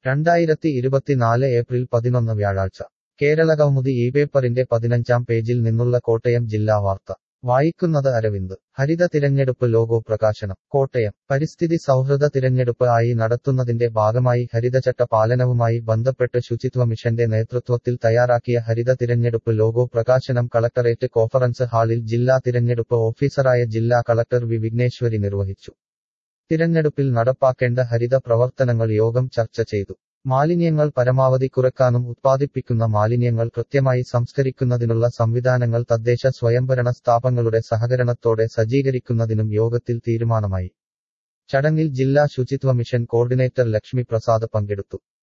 രണ്ടായിരത്തി ഇരുപത്തിനാല് ഏപ്രിൽ പതിനൊന്ന് വ്യാഴാഴ്ച കേരളകൗമുദി ഈ പേപ്പറിന്റെ പതിനഞ്ചാം പേജിൽ നിന്നുള്ള കോട്ടയം ജില്ലാ വാർത്ത വായിക്കുന്നത് അരവിന്ദ് ഹരിത തിരഞ്ഞെടുപ്പ് ലോഗോ പ്രകാശനം കോട്ടയം പരിസ്ഥിതി സൗഹൃദ തിരഞ്ഞെടുപ്പ് ആയി നടത്തുന്നതിന്റെ ഭാഗമായി ഹരിതചട്ട പാലനവുമായി ബന്ധപ്പെട്ട് ശുചിത്വ മിഷന്റെ നേതൃത്വത്തിൽ തയ്യാറാക്കിയ ഹരിത തിരഞ്ഞെടുപ്പ് ലോഗോ പ്രകാശനം കളക്ടറേറ്റ് കോൺഫറൻസ് ഹാളിൽ ജില്ലാ തിരഞ്ഞെടുപ്പ് ഓഫീസറായ ജില്ലാ കളക്ടർ വി വിഘ്നേശ്വരി നിർവഹിച്ചു തിരഞ്ഞെടുപ്പിൽ നടപ്പാക്കേണ്ട ഹരിത പ്രവർത്തനങ്ങൾ യോഗം ചർച്ച ചെയ്തു മാലിന്യങ്ങൾ പരമാവധി കുറയ്ക്കാനും ഉത്പാദിപ്പിക്കുന്ന മാലിന്യങ്ങൾ കൃത്യമായി സംസ്കരിക്കുന്നതിനുള്ള സംവിധാനങ്ങൾ തദ്ദേശ സ്വയംഭരണ സ്ഥാപങ്ങളുടെ സഹകരണത്തോടെ സജ്ജീകരിക്കുന്നതിനും യോഗത്തിൽ തീരുമാനമായി ചടങ്ങിൽ ജില്ലാ ശുചിത്വ മിഷൻ കോർഡിനേറ്റർ ലക്ഷ്മി പ്രസാദ് പങ്കെടുത്തു